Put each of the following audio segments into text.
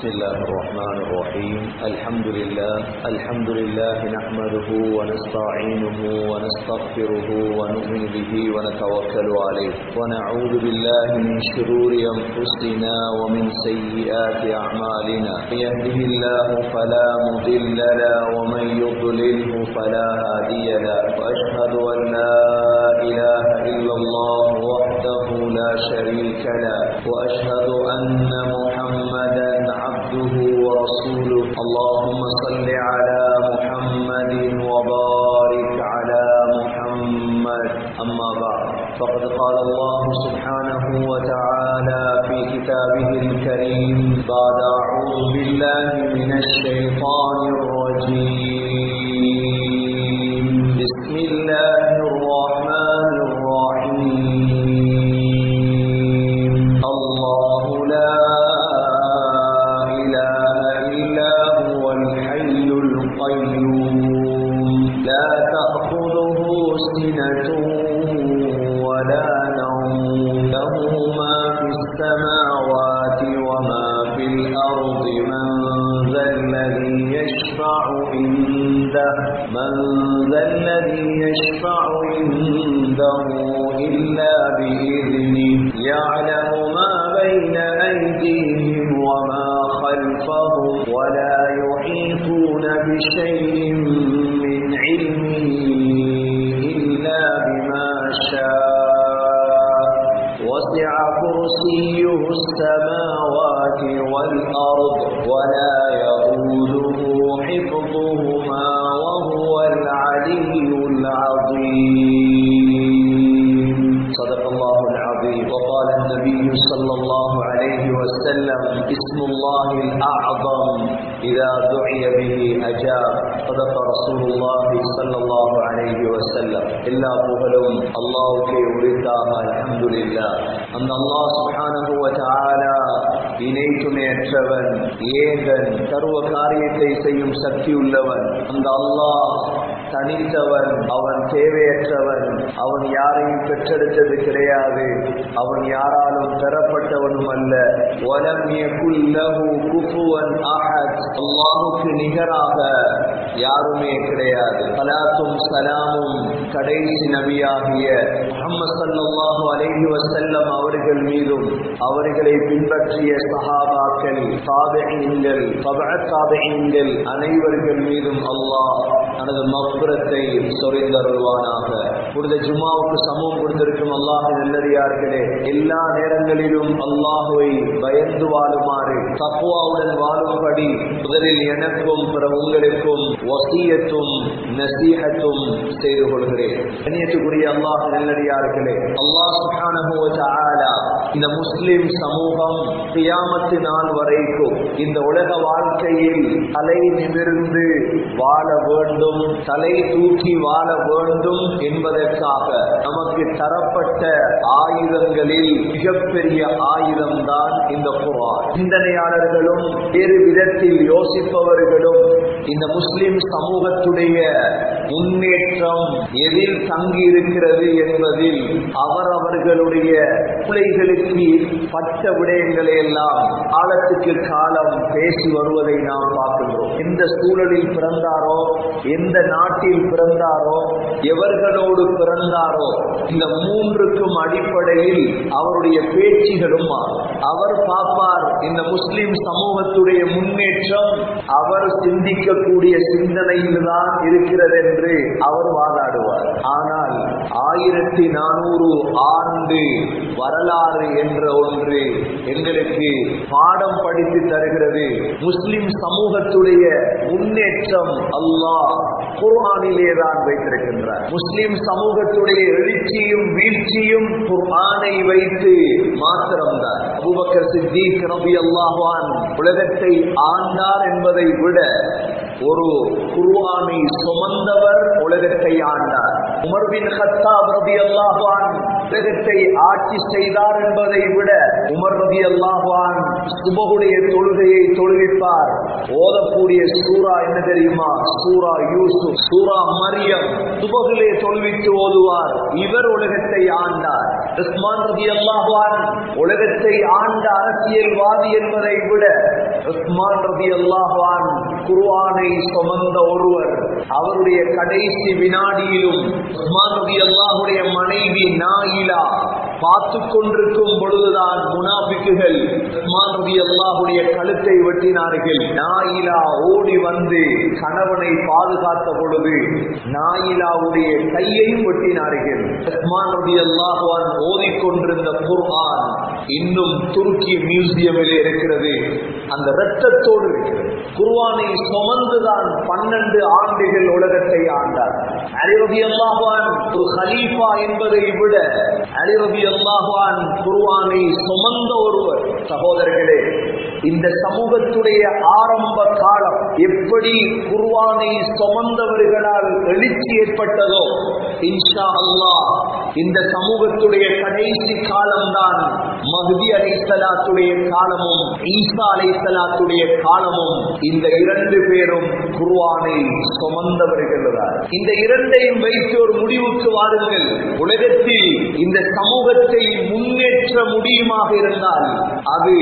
بسم الله الرحمن الرحيم الحمد لله الحمد لله نحمده ونستعينه ونستغفره ونؤمن به ونتوكل عليه ونعوذ بالله من شرور أنفسنا ومن سيئات أعمالنا من يهده الله فلا مضل له ومن يضلله فلا هادي له وأشهد أن لا إله إلا الله وحده لا شريك له وأشهد أن محمدا عبده ورسوله اللهم صل على محمد وبارك على محمد أما بعد فقد قال الله سبحانه وتعالى في كتابه الكريم بعد أعوذ بالله من الشيطان الرجيم بسم الله الرحمن الرحيم الله لا إله إلا هو الحي القيوم لا تأخذه سنة ولا نوم له ما في السماوات وما في الأرض من ذا الذي يشفع عنده من ذا الذي يشفع عنده إلا بإذنه يعلم ما بين أيديهم وما خلفهم ولا يحيطون بشيء من علمه إلا بما شاء وسع كرسيه السماوات والأرض ولا يؤوده حفظهما وهو العلي العظيم صدق الله العظيم وقال النبي صلى الله عليه وسلم اسم الله الأعظم إذا دعي به أجاب صدق رسول الله صلى الله عليه وسلم إلا புகழும் அல்லாஹ்வுக்கே உரித்தாக அல்ஹம்துலில்லாஹ் அந்த அல்லாஹ் சுப்ஹானஹு வ தஆலா இணை துணையற்றவன் ஏகன் சர்வ காரியத்தை செய்யும் சக்தி உள்ளவன் அந்த அல்லாஹ் தனித்தவன் அவன் தேவையற்றவன் அவன் யாரையும் பெற்றெடுத்தது கிடையாது அவன் யாராலும் பெறப்பட்டவனும் அல்ல வலம் யகுல்லஹு குஃபுவன் அஹத் அல்லாஹ்வுக்கு நிகராக யாருமே கிடையாது சலாத்தும் சலாமும் கடைசி நபியாகிய முஹம்மது ஸல்லல்லாஹு அலைஹி வஸல்லம் அவர்கள் மீதும் அவர்களை பின்பற்றிய சஹாபாக்கள் தாபிஈன்கள் தபஅத் தாபிஈன்கள் அனைவர்கள் மீதும் அல்லாஹ் தனது மக்பரத்தை சொரிந்தருள்வானாக புனித ஜுமாவுக்கு சமூகம் கொடுத்திருக்கும் அல்லாஹ் நல்லடியார்களே எல்லா நேரங்களிலும் அல்லாஹுவை பயந்து வாழுமாறு தக்குவாவுடன் வாழும்படி முதலில் எனக்கும் பிற உங்களுக்கும் வசியத்தும் நசீகத்தும் செய்து கொள்கிறேன் கண்ணியத்துக்குரிய அல்லாஹ் நல்லடியார்களே அல்லாஹ் சுப்ஹானஹு வ தஆலா இந்த முஸ்லிம் சமூகம் கியாமத்து நாள் வரைக்கும் இந்த உலக வாழ்க்கையில் தலை நிமிர்ந்து வாழ வேண்டும் தலை தூக்கி வாழ வேண்டும் என்பதற்காக நமக்கு தரப்பட்ட ஆயுதங்களில் மிகப்பெரிய ஆயுதம் தான் இந்த குர்ஆன் சிந்தனையாளர்களும் வேறு விதத்தில் யோசிப்பவர்களும் இந்த முஸ்லிம் சமூகத்துடைய முன்னேற்றம் எதில் தங்கி இருக்கிறது என்பதில் அவரவர்களுடைய பிள்ளைகளுக்கு பட்ட விடயங்களை எல்லாம் காலத்துக்கு காலம் பேசி வருவதை நாம் பார்க்கின்றோம் எந்த சூழலில் பிறந்தாரோ எந்த நாட்டில் பிறந்தாரோ எவர்களோடு பிறந்தாரோ இந்த மூன்றுக்கும் அடிப்படையில் அவருடைய பேச்சுகளும் மாறும் அவர் பார்ப்பார் இந்த முஸ்லிம் சமூகத்துடைய முன்னேற்றம் அவர் சிந்திக்கக்கூடிய சிந்தனையில் தான் இருக்கிறது என்று அவர் வாதாடுவார் ஆனால் ஆயிரத்தி நானூறு ஆண்டு வரலாறு என்ற ஒன்று எங்களுக்கு பாடம் படித்து தருகிறது முஸ்லிம் சமூகத்துடைய முன்னேற்றம் அல்லாஹ் குர்ஆனிலே தான் வைத்திருக்கின்றார் முஸ்லிம் சமூகத்துடைய எழுச்சியும் வீழ்ச்சியும் குர்ஆனை வைத்து மாத்திரம்தான் அபூபக்கர் சித்திக் ரலியல்லாஹு அன்ஹு உலகத்தை ஆண்டார் என்பதை விட ஒரு குர்ஆனை சுமந்தவர் உலகத்தை ஆண்டார் உமர் பின் கத்தாப் ரலியல்லாஹு அன்ஹு உலகத்தை ஆட்சி செய்தார் என்பதை விட உமர் ரலியல்லாஹு அன்ஹு சுபஹுடைய தொழுகையை தொழுவிப்பார் ஓதக்கூடிய சூரா என்ன தெரியுமா சூரா யூசுப் சூரா மரியம் சுபகிலே தொழுவித்து ஓதுவார் இவர் உலகத்தை ஆண்டார் உஸ்மான் ரலியல்லாஹு அன்ஹு உலகத்தை ஆண்ட அரசியல்வாதி என்பதை விட உஸ்மான் ரபி அல்லாஹான் குர்ஆனை சுமந்த ஒருவர் அவருடைய கடைசி வினாடியிலும் உஸ்மான் ரபி அல்லாஹுடைய மனைவி நாயிலா பார்த்து கொண்டிருக்கும் பொழுதுதான் முனாபிக்குகள் உஸ்மான் ரபி அல்லாஹுடைய கழுத்தை வெட்டினார்கள் நாயிலா ஓடி வந்து கணவனை பாதுகாத்த பொழுது நாயிலாவுடைய கையையும் வெட்டினார்கள் உஸ்மான் ரபி அல்லாஹுவான் ஓதிக்கொண்டிருந்த குர்ஆன் இன்னும் துருக்கி மியூசியமில் இருக்கிறது அந்த இரத்தத்தோடு இருக்கிறது குர்ஆனை சுமந்துதான் பன்னெண்டு ஆண்டுகள் உலகத்தை ஆண்டார் அலிரபி அல்லாஹான் ஒரு ஹலீஃபா என்பதை விட அலிரபி அல்லாஹான் குர்ஆனை சுமந்த ஒருவர் சகோதரர்களே இந்த சமூகத்துடைய ஆரம்ப காலம் எப்படி குர்ஆனை சுமந்தவர்களால் எழுச்சி ஏற்பட்டதோ இன்ஷா அல்லாஹ் இந்த சமூகத்துடைய கடைசி காலம்தான் மஹதி அலைசலாத்துடைய காலமும் ஈசா அலைசலாத்துடைய காலமும் இந்த இரண்டு பேரும் குர்ஆனை சுமந்தவர்கள் தான் இந்த இரண்டையும் வைத்து ஒரு முடிவுக்கு வாருங்கள் உலகத்தில் இந்த சமூகத்தை முன்னேற்ற முடியுமாக இருந்தால் அது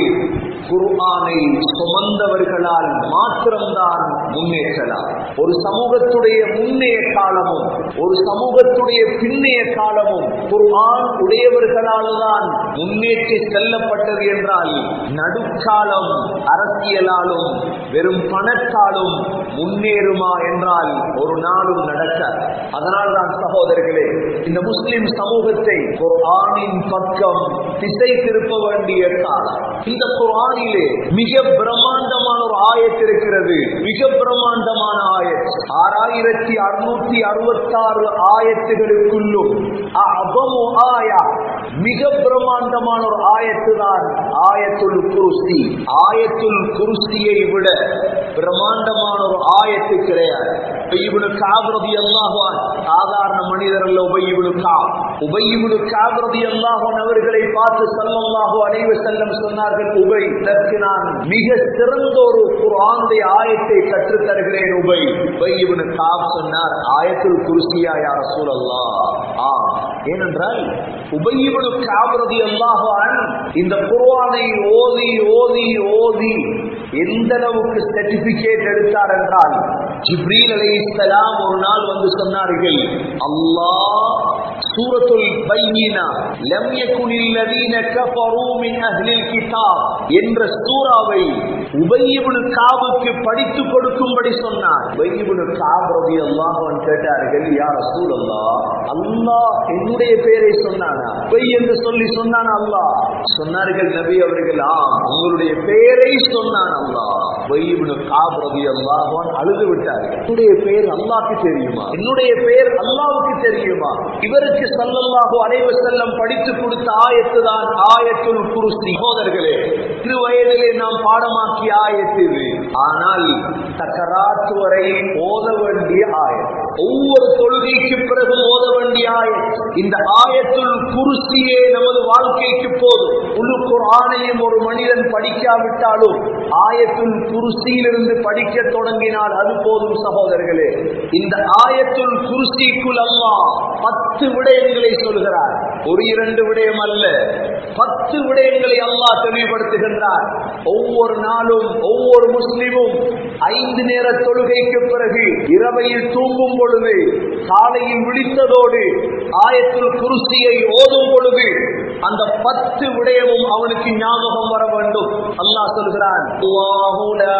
குர்ஆனை சுமந்தவர்களால் மாத்திரம்தான் முன்னேற்றலாம் ஒரு சமூகத்துடைய முன்னைய காலமும் ஒரு சமூகத்துடைய பின்னைய காலமும் குர்ஆன் உடையவர்களால் தான் முன்னேற்றி செல்லப்பட்டது என்றால் நடுக்காலம் அரசியலாலும் வெறும் பணத்தாலும் முன்னேறுமா என்றால் ஒரு நாளும் நடக்க அதனால் தான் சகோதரர்களே இந்த முஸ்லிம் சமூகத்தை குர்ஆனின் பக்கம் திசை திருப்ப வேண்டிய காலம் இந்த குர்ஆனிலே மிக பிரம்மாண்டமான ஒரு ஆயத் இருக்கிறது மிக பிரம்மாண்டமான ஆயத் ஆறாயிரத்தி அறுநூத்தி அறுபத்தி ஆறு ஆயத்துகளுக்குள்ளும் அபமு ஆயா மிக பிரம்மாண்டமான ஒரு ஆயத்து தான் ஆயத்துல் குருஸ்தி ஆயத்துல் குருஸ்தியை விட பிரம்மாண்டமான ஒரு ஆயத்து கிடையாது உபயிபுனு காபிரதி அல்லாஹான் சாதாரண மனிதர் அல்ல உபயிபுனு கா உபயிபுனு காபிரதி அல்லாஹான் அவர்களை பார்த்து சல்லல்லாஹு அலைவ செல்லம் சொன்னார்கள் உபை இதற்கு நான் மிக சிறந்த ஒரு குர்ஆனுடைய ஆயத்தை கற்றுத் தருகிறேன் உபை உபயிபுனு காப் சொன்னார் ஆயத்துல் குருசியா யார் சூழல்லா ஆ ஏனென்றால் உபயிபுனு காபிரதி அல்லாஹான் இந்த குர்ஆனை ஓதி ஓதி ஓதி எந்த அளவுக்கு சர்டிபிகேட் எடுத்தார் என்றால் ஜிப்ரீல் அலைஹிஸ்ஸலாம் ஒரு நாள் வந்து சொன்னார்கள் அல்லாஹ் சூரத்துல் பையினா லம் யகுனில் லதீன கஃபரூ மின் அஹ்லில் கிதாப் என்ற சூராவை உபய் இப்னு காபுக்கு படித்து கொடுக்கும்படி சொன்னார் உபய் இப்னு காப் ரலியல்லாஹு அன்ஹு கேட்டார்கள் யா ரசூலல்லாஹ் அல்லாஹ் என்னுடைய பெயரை சொன்னானா உபய் என்று சொல்லி சொன்னானா அல்லாஹ் சொன்னார்கள் நபி அவர்கள் ஆம் உங்களுடைய பெயரை சொன்னான் அல்லாஹ் உபய் இப்னு காப் ரலியல்லாஹு அன்ஹு அழுது விட்டார்கள் என்னுடைய பெயர் அல்லாஹ்க்கு தெரியுமா என்னுடைய பெயர் அல்லாஹ்வுக்கு தெரியுமா இவருக்கு சல்லல்லாஹு அலைஹி வஸல்லம் படித்து கொடுத்த ஆயத்து தான் ஆயத்துல் குர்சி சகோதரர்களே சிறு வயதிலே நாம் பாடமாக்கிய ஆயத்து இது ஆனால் சக்கராத்து வரை ஓத வேண்டிய ஆயத் ஒவ்வொரு தொழுகைக்கு பிறகு ஓத வேண்டிய ஆயத் இந்த ஆயத்துல் குருசியே நமது வாழ்க்கைக்கு போதும் முழு குர்ஆனையும் ஒரு மனிதன் படிக்காவிட்டாலும் ஆயத்துல் குருசியிலிருந்து படிக்க தொடங்கினால் அது போதும் சகோதரர்களே இந்த ஆயத்துல் குருசிக்குள் அல்லாஹ் பத்து விடயங்களை சொல்கிறார் ஒரு இரண்டு விடயம் அல்ல பத்து விடயங்களை அல்லாஹ் தெளிவுபடுத்துகின்றார் ஒவ்வொரு நாளும் ஒவ்வொரு முஸ்லிமும் ஐந்து நேர தொழுகைக்கு பிறகு இரவையில் தூங்கும் பொழுது காலையில் விழித்ததோடு ஆயத்துல் குருசியை ஓதும் பொழுது அந்த பத்து விடயமும் அவனுக்கு ஞாபகம் வர வேண்டும் அல்லாஹ் சொல்கிறான் அல்லாஹு லா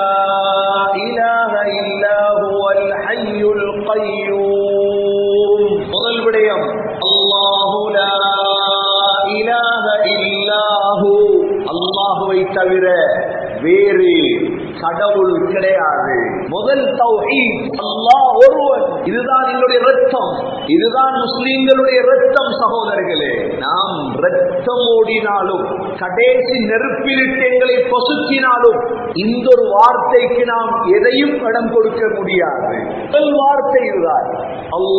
இலாஹ இல்லா ஹுவல் ஹய்யுல் கய்யூம் முதல் விடயம் அல்லாஹு லா இலாஹ இல்லாஹு அல்லாஹுவை தவிர வேறு கடவுள் கிடையாது முதல் தௌஹீத் அல்லாஹ் ஒருவன் இதுதான் எங்களுடைய ரத்தம் இதுதான் முஸ்லிம்களுடைய ரத்தம் சகோதரர்களே நாம் ரத்தம் ஓடினாலும் கடைசி நெருப்பிலிட்டு எங்களை பொசுக்கினாலும் இந்த ஒரு வார்த்தைக்கு நாம் எதையும் இடம் கொடுக்க முடியாது முதல் வார்த்தை இதுதான்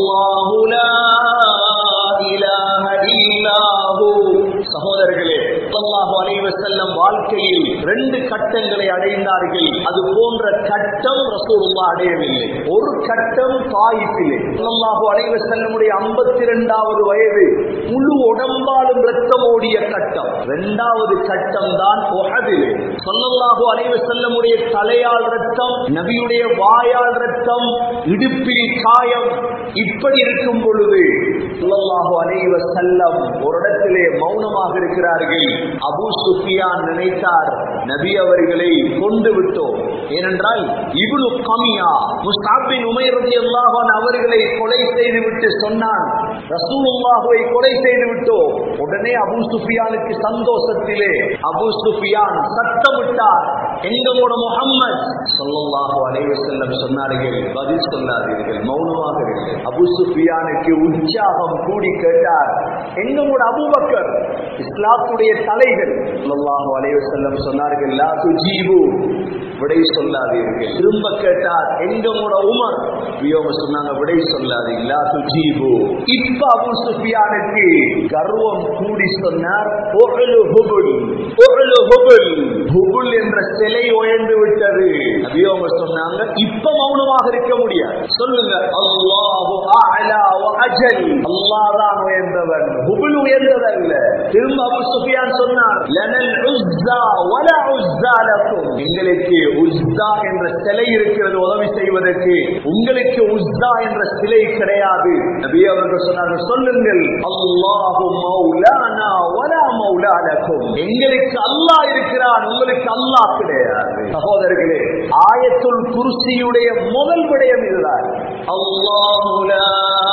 அல்லாஹு லா இலாஹ இல்லாஹு சகோதரர்களே ஸல்லல்லாஹு அலைஹி வஸல்லம் வாழ்க்கையில் ரெண்டு கட்டங்களை அடைந்தார்கள் அது போன்ற கட்டம் ரசூலுல்லாஹ் அடையவில்லை ஒரு கட்டம் தாயிஃபிலே ஸல்லல்லாஹு அலைஹி வஸல்லமுடைய 52வது வயது முழு உடம்பாலும் ரத்தம் ஓடிய கட்டம் இரண்டாவது கட்டம் தான் உஹதிலே ஸல்லல்லாஹு அலைஹி வஸல்லமுடைய தலையால் ரத்தம் நபியுடைய வாயால் ரத்தம் இடுப்பில் காயம் இப்படி இருக்கும் பொழுது ஸல்லல்லாஹு அலைஹி வஸல்லம் ஒரு இடத்திலே மௌனமாக இருக்கிறார்கள் அபூ சுஃபியான் நினைத்தார் நபி அவர்களை கொண்டு விட்டோம் ஏனென்றால் இப்னு கமியா முஸ்தாப் பின் உமைர் ரலியல்லாஹு அன்ஹு அவர்களை கொலை செய்து விட்டு சொன்னான் ரசூலுல்லாஹுவை கொலை செய்து விட்டோம் உடனே அபூ சுஃபியானுக்கு சந்தோஷத்திலே அபூ சுஃபியான் சத்தமிட்டார் எங்களோட முஹம்மத் ஸல்லல்லாஹு அலைஹி வஸல்லம் சொன்னார்கள் பதில் சொல்லாதீர்கள் மௌனமாக இருங்கள் அபூ சுஃபியானுக்கு உற்சாகம் கூடி கேட்டார் எங்களோட அபூபக்கர் இஸ்லாத்துடைய தலைகள் ஸல்லல்லாஹு அலைஹி வஸல்லம் சொன்னார்கள் லா துஜீபு விடை சொல்லாதீர்கள் திரும்ப கேட்டார் எங்களோட உமர் வியோம சொன்னாங்க விடை சொல்லாதீங்க லா துஜீபு இப்ப அபூ சுஃபியானுக்கு கர்வம் கூடி சொன்னார் உஹ்லு ஹுபுல் உஹ்லு ஹுபுல் ஹுபுல் என்ற சிலை உயர்ந்து விட்டது நபியோங்க சொன்னாங்க இப்ப மௌனமாக இருக்க முடியாது சொல்லுங்க அல்லாஹு அஅலா வ அஜல் அல்லாஹ் தான் உயர்ந்தவன் ஹுபுல் உயர்ந்ததல்ல திரும்ப அபூ சுஃபியான் சொன்னார் லனல் உஸ்ஸா வலா உஸ்ஸா லக்கும் எங்களுக்கு உஸ்ஸா என்ற சிலை இருக்கிறது உதவி செய்வதற்கு உங்களுக்கு உஸ்ஸா என்ற சிலை கிடையாது நபி அவர்கள் சொன்னார்கள் சொல்லுங்கள் அல்லாஹு மௌலானா வலா மௌலா லக்கும் எங்களுக்கு அல்லாஹ் இருக்கிறான் உங்களுக்கு அல்லாஹ் கிடையாது சகோதரர்களே ஆயத்துல் குர்சியுடைய முதல் விடயம் இதுதான் அல்லாஹு லா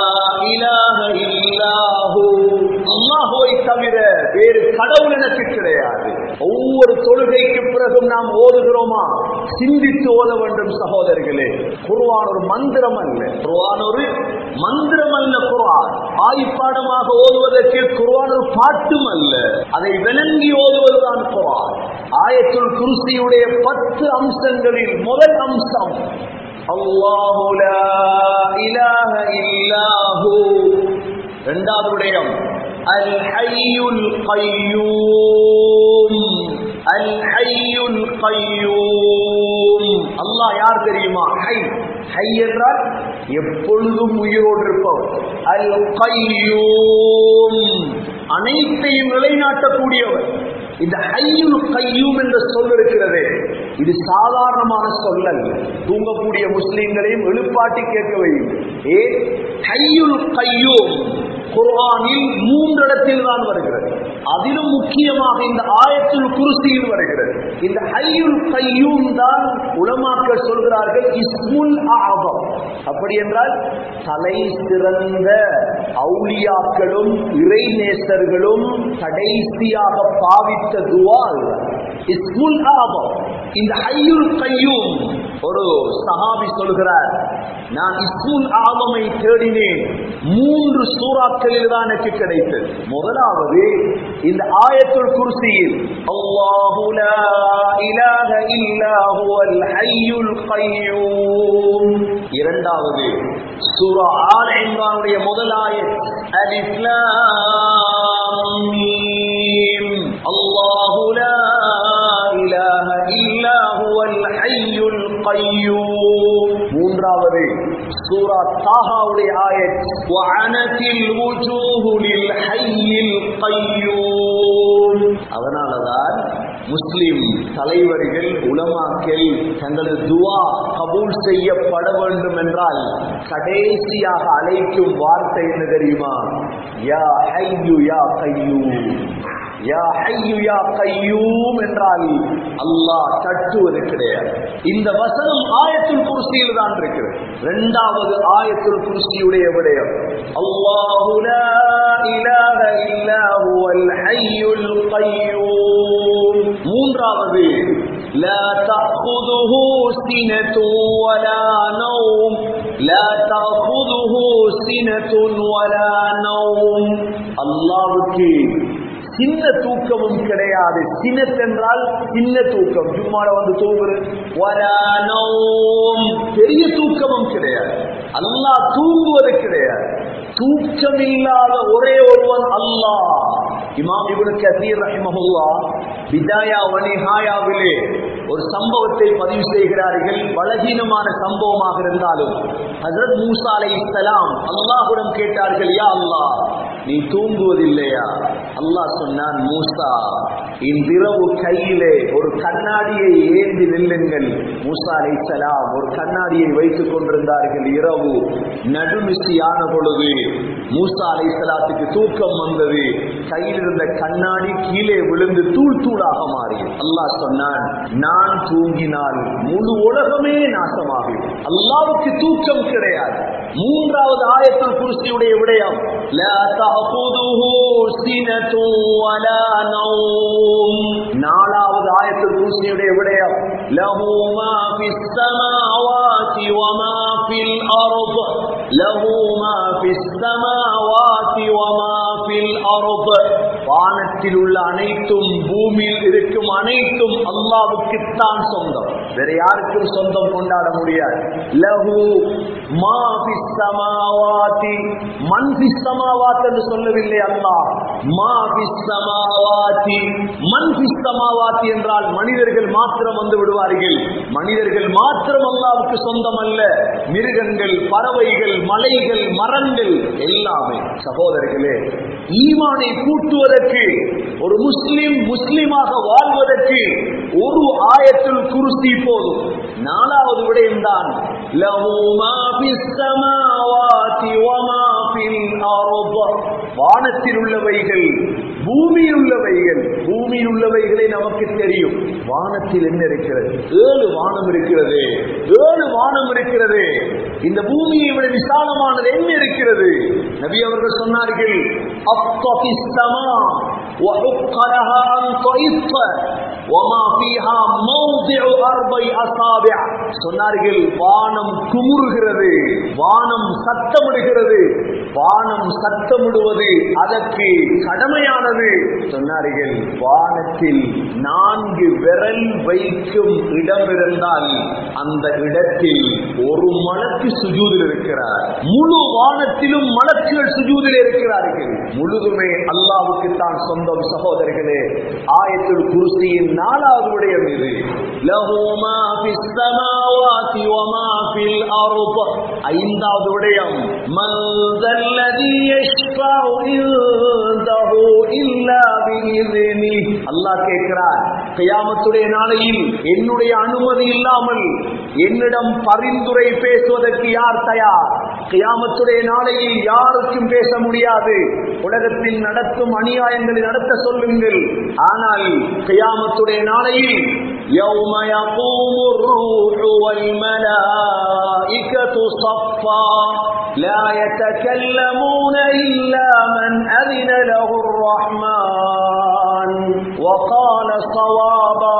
இலாஹ இல்லாஹு அல்லாஹுவை தவிர வேறு கடவுள் எனக்கு கிடையாது ஒவ்வொரு தொழுகைக்கு பிறகும் நாம் ஓதுகிறோமா சிந்தித்து ஓத வேண்டும் சகோதரர்களே குர்ஆன் ஒரு மந்திரம் அல்ல குர்ஆன் ஒரு மந்திரம் அல்ல குர்ஆன் ஆய்ப்பாடமாக ஓதுவதற்கு குர்ஆன் ஒரு பாட்டும் அல்ல அதை விளங்கி ஓதுவதுதான் குர்ஆன் ஆயத்துல் குர்சியுடைய பத்து அம்சங்களில் முதல் அம்சம் அல்லாஹு லா இலாஹ இல்லாஹு இரண்டாவது விடயம் அல் ஹய்யுல் கய்யூம் அல் ஹய்யுல் கய்யூம் அல்லாஹ் யார் தெரியுமா ஹை ஹை என்றால் எப்பொழுதும் உயிரோடு இருப்பவர் அல் கய்யூம் அனைத்தையும் நிலைநாட்டக்கூடியவர் இந்த ஹையுல் கையூம் என்ற சொல் இருக்கிறது இது சாதாரணமான சொல் அல்ல தூங்கக்கூடிய முஸ்லிம்களையும் எழுப்பாட்டி கேட்க வையும் ஏ ஹையுல் கையூம் குர்ஆனில் மூன்று இடத்தில் தான் வருகிறது அதிலும் முக்கியமாக இந்த ஆயத்தில் குருசியில் வருகிறது இந்த ஹையுல் கையூம் தான் உலமாக்கள் சொல்கிறார்கள் இஸ்முல் ஆபம் அப்படி என்றால் தலை சிறந்த அவுளியாக்களும் இறை நேசர்களும் கடைசியாக பாவித்த துவா அதுதான். இஸ்முல் ஆபம் இந்த ஹையுல் கையூம் ஒரு சஹாபி சொல்கிறார் நான் இஸ்முல் ஆபமை தேடினேன் மூன்று சூறாக்களில் தான் எனக்கு கிடைத்தது முதலாவது இந்த ஆயத்துல் குர்சியில் அல்லாஹு லா இலாஹ இல்லா ஹுவல் ஹய்யுல் கய்யூம் இரண்டாவது சூரா ஆல் இம்ரானுடைய முதல் ஆயத் அலிஃப் லாம் மீம் அல்லாஹு லா இலாஹ இல்லா ஹுவல் ஹய்யுல் கய்யூம் மூன்றாவது சூரா தாஹாவுடைய ஆயத் வஅனத்தில் வுஜூஹு லில் ஹய்யில் கய்யூம் அதனாலதான் முஸ்லிம் தலைவர்கள் உலமாக்கள் தங்களது துவா கபூல் செய்யப்பட வேண்டும் என்றால் கடைசியாக அழைக்கும் வார்த்தை என்ன தெரியுமா யா ஹையு யா கையூம் யா ஹையு யா கையூம் என்றால் அல்லாஹ் தட்டுவது கிடையாது இந்த வசனம் ஆயத்துல் குர்சியில் தான் இருக்கிறது இரண்டாவது ஆயத்துல் குர்சியுடைய விடயம் அல்லாஹு லா இலாஹ இல்லா ஹுவல் ஹய்யுல் கய்யூம் மூன்றாவது لا تأخذه سنة ولا نوم لا تأخذه سنة ولا نوم அல்லாஹ்வுக்கு சின்ன தூக்கமும் கிடையாது சினத் என்றால் சின்ன தூக்கம் சும்மாட வந்து தூங்குறது வரானோம் பெரிய தூக்கமும் கிடையாது அல்லாஹ் தூங்குவது கிடையாது தூக்கமில்லாத ஒரே ஒருவன் அல்லாஹ் இமாம் இப்னு கசீர் ரஹிமஹுல்லா பிதாயா வனிஹாயாவிலே ஒரு சம்பவத்தை பதிவு செய்கிறார்கள் பலகீனமான சம்பவமாக இருந்தாலும் ஹசரத் மூசா அலை இஸ்லாம் அல்லாஹுடன் கேட்டார்கள் யா அல்லாஹ் நீ தூங்குவதில்லையா அல்லாஹ் சொன்னான் மூசா இன்றிரவு கையிலே ஒரு கண்ணாடியை ஏந்தி நில்லுங்கள் மூசா அலை இஸ்லாம் ஒரு கண்ணாடியை வைத்துக் கொண்டிருந்தார்கள் இரவு நடுநிசியான பொழுது மூசா அலை இஸ்லாத்துக்கு தூக்கம் வந்தது கையில் இருந்த கண்ணாடி கீழே விழுந்து தூள் தூளாக மாறியது அல்லாஹ் சொன்னான் நான் தூங்கினால் முழு உலகமே நாசமாகும் அல்லாவுக்கு தூக்கம் கிடையாது மூன்றாவது ஆயத்தில் குருசியுடைய விடயம் لا تأخذه سنة ولا نوم நாலாவது ஆயத்தில் குருசியுடைய விடயம் له ما في السماوات وما في الأرض له ما في السماوات وما في الأرض வானத்தில் உள்ள அனைத்தும் பூமியில் இருக்கும் அனைத்தும் அல்லாவுக்குத்தான் சொந்தம் வேற யாருக்கும் சொந்தம் கொண்டாட முடியாது லஹு மா ஃபிஸ் சமாவாதி மன் ஃபிஸ் சமாவாத் என்று சொல்லவில்லை அல்லாஹ் மா ஃபிஸ் சமாவாதி மன் ஃபிஸ் சமாவாதி என்றால் மனிதர்கள் மாத்திரம் வந்து விடுவார்கள் மனிதர்கள் மாத்திரம் அல்லாவுக்கு சொந்தம் அல்ல மிருகங்கள் பறவைகள் மலைகள் மரங்கள் எல்லாமே சகோதரர்களே ஈமானை கூட்டுவதற்கு ஒரு முஸ்லிம் முஸ்லிமாக வாழ்வதற்கு ஒரு ஆயத்தில் குருசி போதும் நாலாவது விடயம்தான் வானத்தில் உள்ளவைகள் பூமியில் உள்ளவைகள் பூமியில் உள்ளவைகளை நமக்கு தெரியும் வானத்தில் என்ன இருக்கிறது ஏழு வானம் இருக்கிறது ஏழு வானம் இருக்கிறது இந்த பூமியை விட விசாலமானது என்ன இருக்கிறது நபி அவர்கள் சொன்னார்கள் அப்தபிஸ்தமா وحق لها أن طئف وما فيها موضع أربع أصابع சொன்னார்கள் வானம் குமுறுகிறது வானம் சத்தமிடுகிறது வானம் சத்தமிடுவது அதற்கு கடமையானது சொன்னார்கள் வானத்தில் நான்கு விரல் வைக்கும் இடம் இருந்தால் அந்த இடத்தில் ஒரு மலக்கு சுஜூதில் இருக்கிறார் முழு வானத்திலும் மலக்குகள் சுஜூதில் இருக்கிறார்கள் முழுதுமே அல்லாவுக்கு தான் சொந்தம் சகோதரர்களே ஆயத்தில் குருசியின் நாலாவது விடயம் இது லஹுமா ஃபிஸ் ஸமாவாதி வமா ஃபில் அர்த் ஐந்தாவது விடயம் மன் ذல்லதி யஷ்ஃபஉ இன்தஹு இல்லா பிஇذنி அல்லாஹ் கேட்கிறார் கியாமத்துடைய நாளையில் என்னுடைய அனுமதி இல்லாமல் என்னிடம் பரிந்துரை பேசுவதற்கு யார் தயார் கியாமத்துடைய நாளையில் யாருக்கும் பேச முடியாது உலகத்தில் நடத்தும் அநியாயங்களை நடத்த சொல்லுங்கள் ஆனால் கியாமத்துடைய நாளையில் يوم يقوم الروح والملائكة صفا لا يتكلمون إلا من أذن له الرحمن وقال صوابا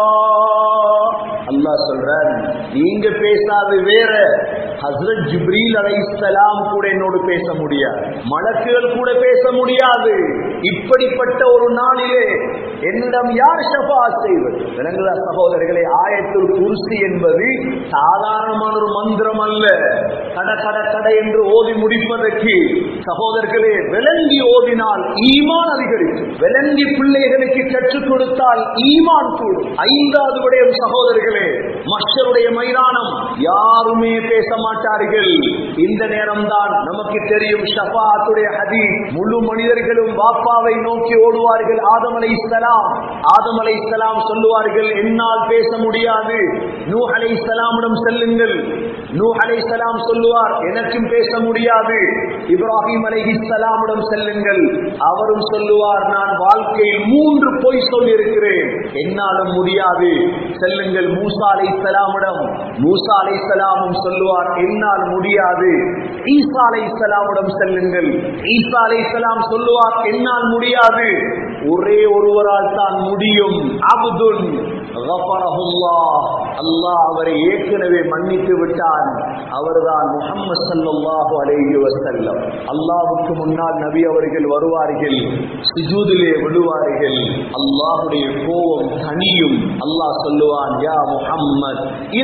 அல்லாஹ் சொல்றார் நீங்க பேசாது வேற ஹஸ்ரத் ஜிப்ரீல் அலைஹிஸ்ஸலாம் கூட என்னோடு பேச முடியாது மலக்குகள் கூட பேச முடியாது இப்படிப்பட்ட ஒரு நாளிலே என்னிடம் யார் ஷஃபா செய்வது விளங்குதா சகோதரர்களே ஆயத்துல் குர்சி என்பது சாதாரணமான ஒரு மந்திரம் அல்ல கட கட கட என்று ஓதி முடிப்பதற்கு சகோதரர்களே விளங்கி ஓதினால் ஈமான் அதிகரிக்கும் விளங்கி பிள்ளைகளுக்கு கற்றுக் கொடுத்தால் ஈமான் கூடும் ஐந்தாவது விடயம் சகோதரர்களே மஷருடைய மைதானம் யாருமே பேச மாட்டார்கள் இந்த நேரம் தான் நமக்கு தெரியும் ஷபாத்துடைய ஹதி முழு மனிதர்களும் பாப்பாவை நோக்கி ஓடுவார்கள் ஆதம் அலை இஸ்லாம் ஆதம் அலை இஸ்லாம் சொல்லுவார்கள் என்னால் பேச முடியாது நூ அலை இஸ்லாமிடம் செல்லுங்கள் நூ அலை இஸ்லாம் சொல்லுவார் எனக்கும் பேச முடியாது இப்ராஹிம் அலை இஸ்லாமிடம் செல்லுங்கள் அவரும் சொல்லுவார் நான் வாழ்க்கையில் மூன்று பொய் சொல்லி இருக்கிறேன் என்னாலும் முடியாது செல்லுங்கள் மூசா அலை இஸ்லாமிடம் மூசா அலை இஸ்லாமும் சொல்லுவார் என்னால் முடியாது ஈசா அலை இஸ்லாமிடம் செல்லுங்கள் ஈசா அலை இஸ்லாம் சொல்லுவார் என்னால் முடியாது ஒரே ஒருவரால் தான் முடியும் அப்துல் அல்லாஹ் அவரை ஏற்கனவே மன்னித்து விட்டான் அவர்தான் முகம்மது சல்லாஹு அலைஹி வசல்லம் அல்லாஹுக்கு முன்னால் நபி அவர்கள் வருவார்கள் சுஜூதிலே விழுவார்கள் அல்லாஹுடைய கோபம் தனியும் அல்லாஹ் சொல்லுவான் யா முஹம்மத்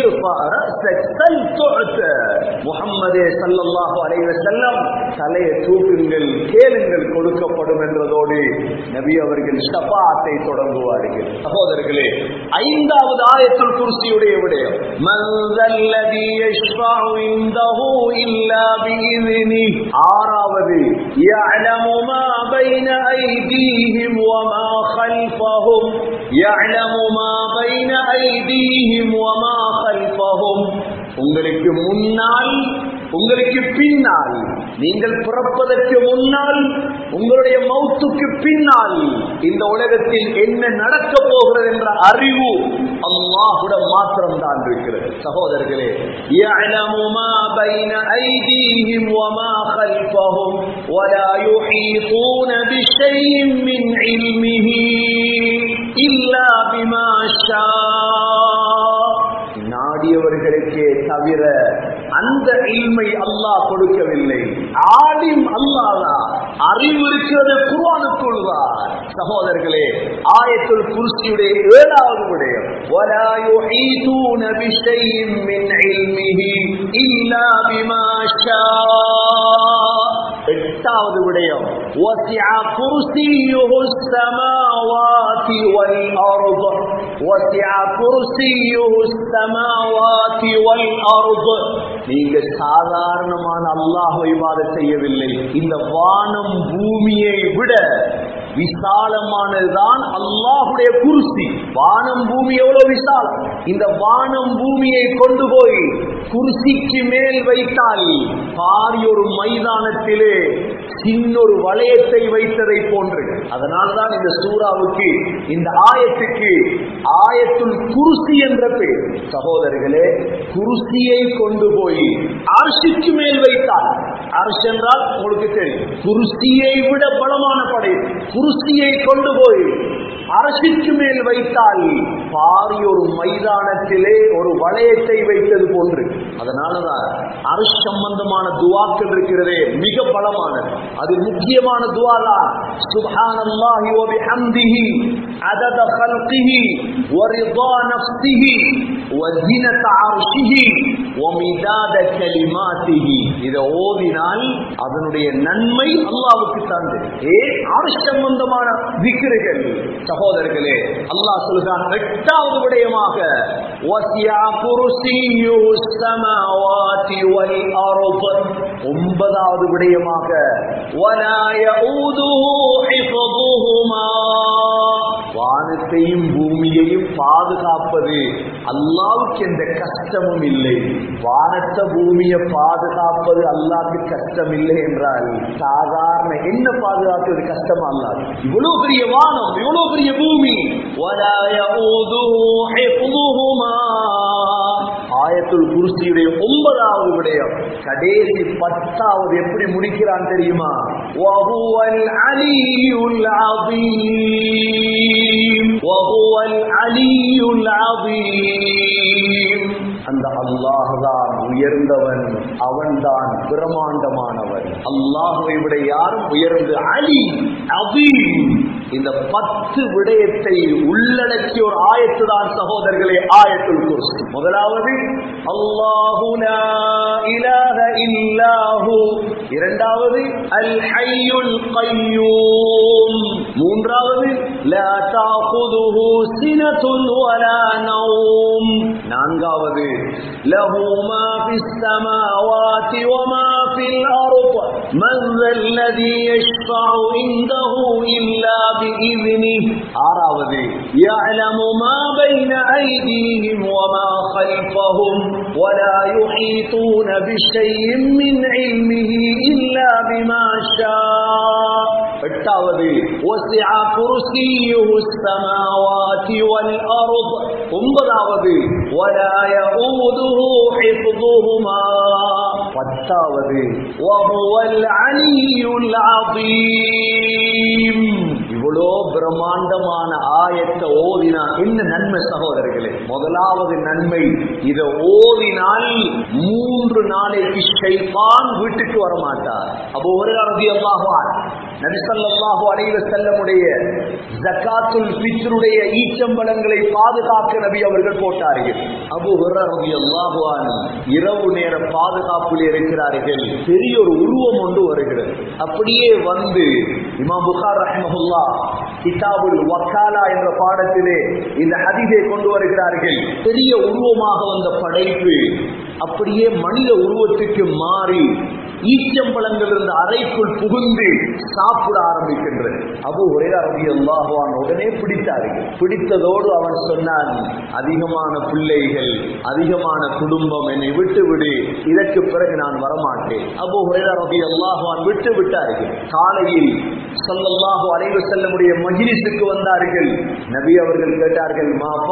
முகம்மதே சல்லல்லாஹு அலைஹி வஸல்லம் தலையை தூக்குங்கள் கேளுங்கள் கொடுக்கப்படும் என்றதோடு நபி அவர்கள் ஷபாத்தை தொடங்குவார்கள் சகோதரர்களே ஐந்தாவது ஆயத்துல் குர்சியுடைய விடயம் மன்தல்லதி யஷ்ஃபஉ இன்தஹு இல்லா பிஇذنி ஆறாவது يعلم ما بين أيديهم وما خلفهم يعلم ما بين أيديهم وما خلفهم உங்களுக்கு முன்னால் உங்களுக்கு பின்னால் நீங்கள் பிறப்பதற்கு முன்னால் உங்களுடைய மௌத்துக்கு பின்னால் இந்த உலகத்தில் என்ன நடக்க போகிறது என்ற அறிவு அல்லாஹுடன் மாத்திரம் தான் இருக்கிறது சகோதரர்களே يعلم ما بين أيديهم وما خلفهم ولا يحيطون بشيء من علمه إلا بما شاء நாடியவர்களுக்கே தவிர அந்த இல்மை அல்லாஹ் கொடுக்கவில்லை ஆலிம் அல்லாதா அறிவு இருக்கிறது குர்ஆனுக்குள் தான் சகோதரர்களே ஆயத்துல் குர்சியுடைய ஏழாவது விடயம் ولا يحيطون بشيء من علمه إلا بما شاء எட்டாவது விடயம் وسع كرسيه السماوات والأرض وسع كرسيه السماوات والأرض நீங்க சாதாரணமான அல்லாஹ் இபாதத் செய்யவில்லை இந்த வானம் பூமியை விட விசாலமானதுதான் அல்லாஹுடைய குருசி வானம் பூமி எவ்வளவு விசாலம் இந்த வானம் பூமியை கொண்டு போய் குருசிக்கு மேல் வைத்தால் பாரி ஒரு மைதானத்திலே சின்னொரு வளையத்தை வைத்ததை போன்று அதனால்தான் இந்த சூறாவுக்கு இந்த ஆயத்துக்கு ஆயத்துள் குருசி என்ற பெயர் சகோதரர்களே குருசியை கொண்டு போய் அரசுக்கு மேல் வைத்தால் அரசு என்றால் உங்களுக்கு தெரியும் குருசியை விட பலமான படை குருசியை கொண்டு போய் அரசிற்கு மேல் வைத்தால் பாரி ஒரு மைதானத்திலே ஒரு வளையத்தை வைத்தது போன்று அதனாலதான் அரசு சம்பந்தமான துவாக்கள் இருக்கிறதே மிக பலமானது அது முக்கியமான துவாதான் சுப்ஹானல்லாஹி வ பிஹம்திஹி அதத கல்கிஹி வ ரிضا நஃப்ஸிஹி வ ஜினத அர்ஷிஹி வ மிதாத கலிமாத்திஹி இத ஓதினால் அதனுடைய நன்மை அல்லாஹ்வுக்கு தான் ஏ அரசு சம்பந்தமான விக்கிரகள் சகோதரர்களே அல்லாஹ் சொல்கிறான் எட்டாவது விடயமாக வசியா குருசியு ஸமாவாதி வல் அர்ض ஒன்பதாவது விடயமாக வலா யஊதுஹு ஹிஃபதுஹுமா வானத்தையும் பூமியையும் பாதுகாப்பது அல்லாவுக்கு எந்த கஷ்டமும் இல்லை வானத்த பூமியை பாதுகாப்பது அல்லாவுக்கு கஷ்டம் இல்லை என்றால் சாதாரண என்ன பாதுகாப்பது கஷ்டம் அல்லாது இவ்வளவு பெரிய வானம் இவ்வளவு பெரிய பூமி وَلَا يَئُودُهُ حِفْظُهُمَا ஆயத்துல் குருசியுடைய ஒன்பதாவது விடயம் கடைசி பத்தாவது எப்படி முடிக்கிறான் தெரியுமா وَهُوَ الْعَلِيُّ الْعَظِيمُ وَهُوَ الْعَلِيُّ الْعَظِيمُ அந்த அல்லாஹ் தான் உயர்ந்தவன் அவன்தான் பிரமாண்டமானவன் அல்லாஹுவை விட யாரும் உயர்ந்து அலி அதீம் இந்த பத்து விடயத்தை உள்ளடக்கிய ஒரு ஆயத்து தான் சகோதரர்களே ஆயத்துல் குர்சி முதலாவது அல்லாஹு லா இலாஹ இல்லாஹு இரண்டாவது அல் ஹய்யுல் கய்யூம் மூன்றாவது லா தாகுதுஹு சினத்துன் வலா நௌம் நான்காவது லஹு மா ஃபிஸ் ஸமாவாதி வமா ஃபில் அர்ض மன் ذَلَّذِي يَشْفَعُ عِندَهُ إِلَّا بِإِذْنِهِ ஆறாவது يَعْلَمُ مَا بَيْنَ أَيْدِيهِمْ وَمَا خَلْفَهُمْ وَلَا يُحِيطُونَ بِشَيْءٍ مِّنْ عِلْمِهِ إِلَّا بِمَا شَاءَ எட்டாவது وَسِعَ كُرْسِيُّهُ السَّمَاوَاتِ وَالْأَرْض ஒன்பதாவது وَلَا يَئُودُهُ حِفْظُهُمَا பத்தாவது وَهُوَ الْعَلِيُّ الْعَظِيمُ இவ்வளவு இவ்வளோ பிரம்மாண்டமான ஆயத்தை ஓதினா என்ன நன்மை சகோதரர்களே முதலாவது நன்மை இதை ஓதினால் மூன்று நாளைக்கு ஷைபான் வீட்டுக்கு வர மாட்டார் அப்போ ஒரு அரபி அல்லாஹான் நபிசல்லாஹு அலைவ செல்லமுடைய ஜக்காத்துல் பித்ருடைய ஈச்சம்பளங்களை பாதுகாக்க நபி அவர்கள் போட்டார்கள் அபு ரபி அல்லாஹுவான் இரவு நேர பாதுகாப்பில் இருக்கிறார்கள் பெரிய ஒரு உருவம் ஒன்று வருகிறது அப்படியே வந்து இமாம் புகார் ரஹ்மஹுல்லா கிதாபுல் வக்காலா என்ற பாடத்திலே இந்த ஹதீஸை கொண்டு வருகிறார்கள் பெரிய உருவமாக வந்த படைப்பு அப்படியே மனித உருவத்துக்கு மாறி ஈச்சம்பழங்கள் இருந்த அறைக்குள் புகுந்து சாப்பிட ஆரம்பிக்கின்றது அபு ஒரே அரபி அல்லாஹுவான் உடனே பிடித்தார்கள் பிடித்ததோடு அவன் சொன்னான் அதிகமான பிள்ளைகள் அதிகமான குடும்பம் என்னை விட்டு விடு இதற்கு பிறகு நான் வரமாட்டேன் அபு ஒரே அரபி அல்லாஹுவான் விட்டு விட்டார்கள் காலையில் சொல்லல்லாஹு அலைவு செல்லமுடைய மஜிலிசுக்கு வந்தார்கள் நபி அவர்கள் கேட்டார்கள்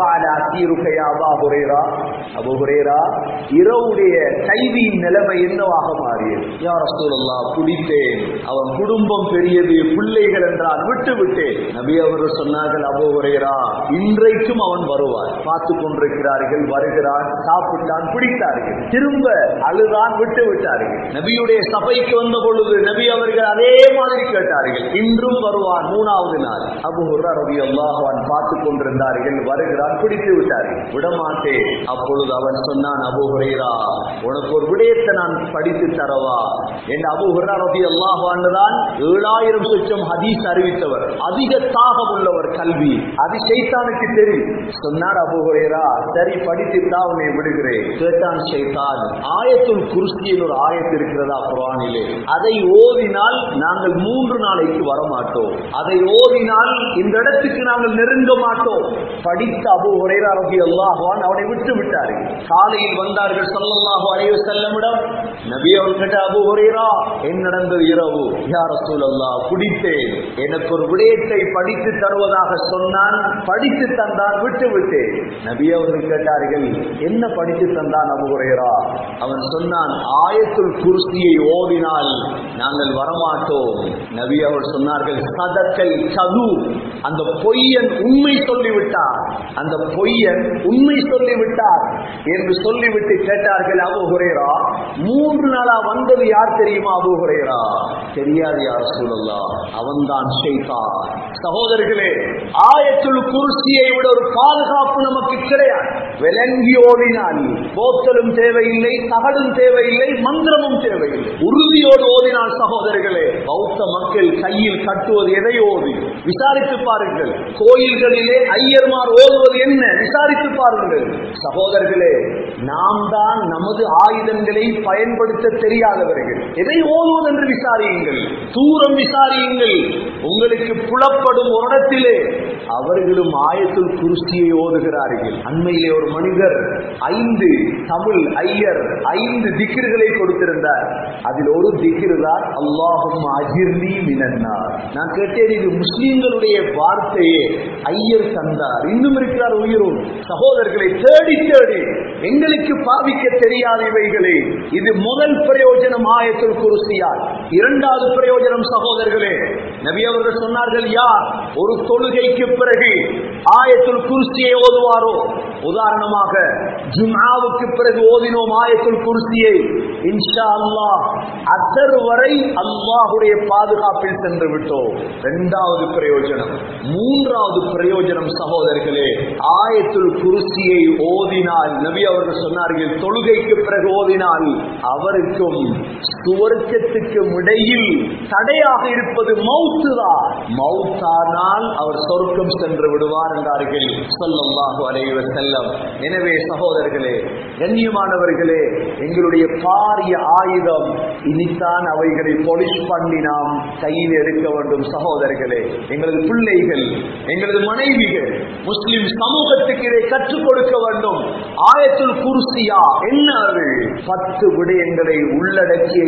அபா ஹுரேரா அபு ஹுரேரா இரவுடைய கைதியின் நிலைமை என்னவாக மாறியது யார் ரசூலுல்லா பிடித்தேன் அவன் குடும்பம் பெரியது பிள்ளைகள் என்றால் விட்டு விட்டேன் நபி அவர்கள் சொன்னார்கள் அபு ஹுரேரா இன்றைக்கும் அவன் வருவார் பார்த்து கொண்டிருக்கிறார்கள் வருகிறான் சாப்பிட்டான் பிடித்தார்கள் திரும்ப அழுதான் விட்டு விட்டார்கள் நபியுடைய சபைக்கு வந்த பொழுது நபி அவர்கள் அதே மாதிரி கேட்டார்கள் இன்றும் வருவான் மூணாவது நாள் அபு ரவி அல்லாஹான் பார்த்து கொண்டிருந்தார்கள் வருகிறான் பிடித்து விட்டார்கள் விடமாட்டேன் அப்பொழுது அவன் சொன்னான் அபு ஹுரேரா உனக்கு ஒரு விடயத்தை நான் படித்து தரவா என் அபு ஹுரா ரவி அல்லாஹான் தான் ஏழாயிரம் சொச்சம் ஹதீஸ் அறிவித்தவர் அதிக தாகம் உள்ளவர் கல்வி அது ஷைத்தானுக்கு தெரியும் சொன்னார் அபு ஹுரேரா சரி படித்துட்டா உன்னை விடுகிறேன் கேட்டான் ஷைத்தான் ஆயத்துல் குருஸ்தியில் ஒரு ஆயத்து இருக்கிறதா குரானிலே அதை ஓதினால் நாங்கள் மூன்று நாளைக்கு வரமாட்டோம் அதை ஓதினால் இந்த இடத்துக்கு நாங்கள் நெருங்க மாட்டோம் படித்த அபு ஹுரேரா ரபி அல்லாஹான் அவனை விட்டு விட்டார்கள் காலையில் வந்தார்கள் சொல்லல்லாஹு அலைய செல்லமிடம் நபி அவர்கிட்ட அபு ஹுரேரா என்ன நடந்தது இரவு யார் ரசூலல்லா பிடித்தேன் எனக்கு ஒரு விடயத்தை படித்து தருவதாக சொன்னான் படித்து தந்தான் விட்டு விட்டேன் நபி அவர்கள் கேட்டார்கள் என்ன படித்து தந்தான் அபு ஹுரேரா அவன் சொன்னான் ஆயத்துல் குருசியை ஓதினால் நாங்கள் வரமாட்டோம் நபி அவர் சொன்னார்கள் சதக்கல் கது அந்த பொய்யன் உண்மை சொல்லிவிட்டார் அந்த பொய்யன் உண்மை சொல்லிவிட்டார் என்று சொல்லிவிட்டு கேட்டார்கள் அபு ஹுரேரா மூன்று நாளா வந்தது யார் தெரியுமா அபு ஹுரேரா தெரியாது யார் சூழல்லா அவன்தான் ஷெய்தா சகோதரர்களே ஆயத்துல் குருசியை விட ஒரு பாதுகாப்பு நமக்கு கிடையாது விளங்கி ஓடினால் போத்தலும் தேவையில்லை தகடும் தேவையில்லை மந்திரமும் தேவையில்லை உறுதியோடு ஓதினால் சகோதரர்களே பௌத்த மக்கள் கையில் கட்டுவது எதை ஓதி விசாரித்து பாருங்கள் கோயில்களிலே ஐயர்மார் ஓதுவது என்ன விசாரித்து பாருங்கள் சகோதரர்களே நாம் தான் நமது ஆயுதங்களை பயன்படுத்த தெரியாதவர்கள் எதை ஓதுவது என்று விசாரியுங்கள் தூரம் விசாரியுங்கள் உங்களுக்கு புலப்படும் ஒரு இடத்திலே அவர்களும் ஆயத்துல் குருஸ்தியை ஓதுகிறார்கள் அண்மையிலே ஒரு மனிதர் ஐந்து தமிழ் ஐயர் ஐந்து திக்கிர்களை கொடுத்திருந்தார் அதில் ஒரு திக்கிர் தான் அல்லாஹும் அஜிர்னி மினன்னார் நான் கேட்டேன் இது முஸ்லீம்களுடைய வார்த்தையே ஐயர் தந்தார் இன்னும் இருக்கிறார் உயிரும் சகோதரர்களை தேடி தேடி எங்களுக்கு பாவிக்க தெரியாத இவைகளை இது முதல் பிரயோஜனம் ஆயத்துல் குருசியார் இரண்டாவது பிரயோஜனம் சகோதரர்களே நபி அவர்கள் சொன்னார்கள் யார் ஒரு தொழுகைக்கு பிறகு ஆயத்துல் குருசியை ஓதுவாரோ உதாரணமாக ஜும்ஆவுக்கு பிறகு ஓதினோம் ஆயத்துல் குருசியை இன்ஷா அல்லாஹ் அசர் வரை அல்லாஹுடைய பாதுகாப்பில் சென்று விட்டோம் இரண்டாவது பிரயோஜனம் மூன்றாவது பிரயோஜனம் சகோதரர்களே ஆயத்துல் குருசியை ஓதினால் நபி அவர்கள் சொன்னார்கள் தொழுகைக்கு பிறகு ஓதினால் அவருக்கும் சுவர்க்கத்துக்கும் இடையில் தடையாக இருப்பது மௌத்து தான் மௌத்தானால் அவர் சொர்க்கம் சென்று விடுவார் என்றார்கள் சொல்லல்லாஹு அலைவ செல்லம் எனவே சகோதரர்களே கண்ணியமானவர்களே எங்களுடைய பாரிய ஆயுதம் இனித்தான் அவைகளை பொலிஷ் பண்ணி நாம் கையில் எடுக்க வேண்டும் சகோதரர்களே எங்களது பிள்ளைகள் எங்களது மனைவிகள் முஸ்லிம் சமூகத்துக்கு இதை கற்றுக் கொடுக்க வேண்டும் ஆயத்துல் குருசியா என்ன அது பத்து விடயங்களை உள்ளடக்கிய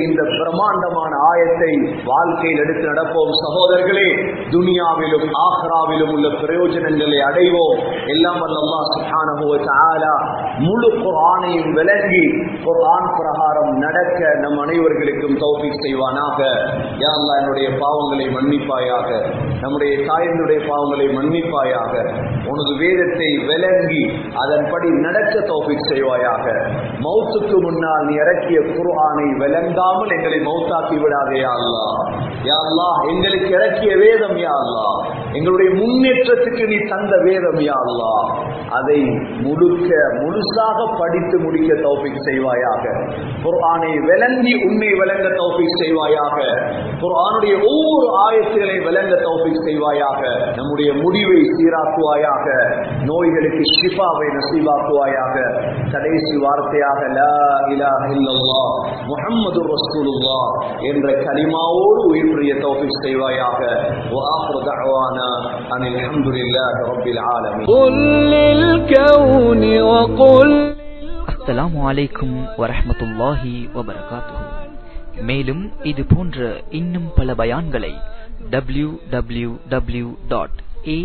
இந்த பிரம்மாண்டமான ஆயத்தை வாழ்க்கையில் எடுத்து நடப்போம் சகோதரர்களே துனியாவிலும் ஆக்ராவிலும் உள்ள பிரயோஜனங்களை அடைவோம் எல்லாம் வல்லல்லா சுப்ஹானஹு வ தஆலா முழு குர்ஆனையும் விளங்கி குர்ஆன் பிரகாரம் நடக்க நம் அனைவர்களுக்கும் தௌஃபீக் செய்வானாக யா அல்லாஹ் என்னுடைய பாவங்களை மன்னிப்பாயாக நம்முடைய தாயினுடைய பாவங்களை மன்னிப்பாயாக உனது வேதத்தை விளங்கி அதன்படி நடக்க தௌஃபீக் செய்வாயாக மௌத்துக்கு முன்னால் நீ இறக்கிய குர்ஆனை விளங்காமல் எங்களை மௌத்தாக்கி விடாதே யா அல்லாஹ் யா அல்லாஹ் எங்களுக்கு இறக்கிய வேதம் யா அல்லாஹ் எங்களுடைய முன்னேற்றத்துக்கு நீ தந்த வேதம் யா அல்லாஹ் அதை முழுக்க முழுசாக படித்து முடிக்க தௌஃபீக் செய்வாயாக குர்ஆனை விளங்கி உன்னை விளங்க தௌஃபீக் செய்வாயாக குர்ஆனுடைய ஒவ்வொரு ஆயத்துகளை விளங்க தௌஃபீக் செய்வாயாக நம்முடைய முடிவை சீராக்குவாயாக நோய்களுக்கு ஷிஃபாவை நசீவாக்குவாயாக கடைசி வார்த்தையாக லா இலாஹ இல்லல்லாஹ் முஹம்மது ரசூலுல்லாஹ் என்ற கலிமாவோடு உயிர் பிரிய தௌஃபீக் செய்வாயாக وآخر دعوانا أن الحمد لله رب العالمين قل للكون وقل அஸ்ஸலாமு அலைக்கும் வரஹ்மத்துல்லாஹி வபரகாத்துஹு மேலும் இது போன்ற இன்னும் பல பயான்களை W W W dot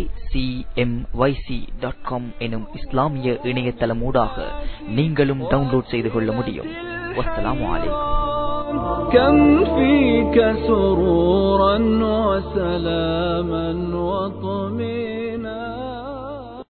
dot com எனும் இஸ்லாமிய இணையதளமூடாக நீங்களும் டவுன்லோட் செய்து கொள்ள முடியும் வஸ்ஸலாமு அலைக்கும் كم فيك سر